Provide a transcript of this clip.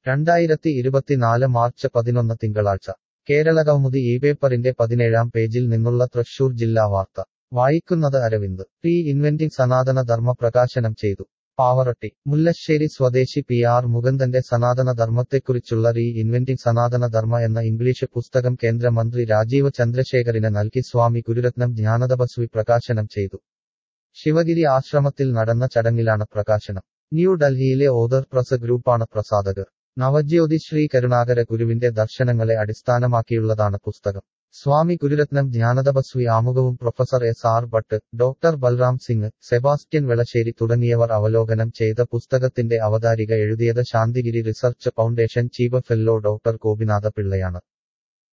രണ്ടായിരത്തി ഇരുപത്തിനാല് മാർച്ച് പതിനൊന്ന് തിങ്കളാഴ്ച കേരളകൗമുദി ഈ പേപ്പറിന്റെ പതിനേഴാം പേജിൽ നിന്നുള്ള തൃശൂർ ജില്ലാ വാർത്ത വായിക്കുന്നത് അരവിന്ദ് പി ഇൻവെന്റിംഗ് സനാതന ധർമ്മ പ്രകാശനം ചെയ്തു പാവറട്ടി മുല്ലശ്ശേരി സ്വദേശി പി ആർ മുകുന്ദന്റെ സനാതന ധർമ്മത്തെക്കുറിച്ചുള്ള റീ ഇൻവെന്റിംഗ് സനാതന ധർമ്മ എന്ന ഇംഗ്ലീഷ് പുസ്തകം കേന്ദ്രമന്ത്രി രാജീവ് ചന്ദ്രശേഖറിന് നൽകി സ്വാമി ഗുരുരത്നം ജ്ഞാനതപസ്വി പ്രകാശനം ചെയ്തു ശിവഗിരി ആശ്രമത്തിൽ നടന്ന ചടങ്ങിലാണ് പ്രകാശനം ന്യൂഡൽഹിയിലെ ഓദർ പ്രസ് ഗ്രൂപ്പാണ് പ്രസാധകർ നവജ്യോതി ശ്രീ കരുണാകര ഗുരുവിന്റെ ദർശനങ്ങളെ അടിസ്ഥാനമാക്കിയുള്ളതാണ് പുസ്തകം സ്വാമി ഗുരുരത്നം ജ്ഞാനതപസ്വി ആമുഖവും professor S R Bhat doctor Balram Singh Sebastian Velassery തുടങ്ങിയവർ അവലോകനം ചെയ്ത പുസ്തകത്തിന്റെ അവതാരിക എഴുതിയത് Santhigiri research foundation chief fellow doctor Gopinatha പിള്ളയാണ്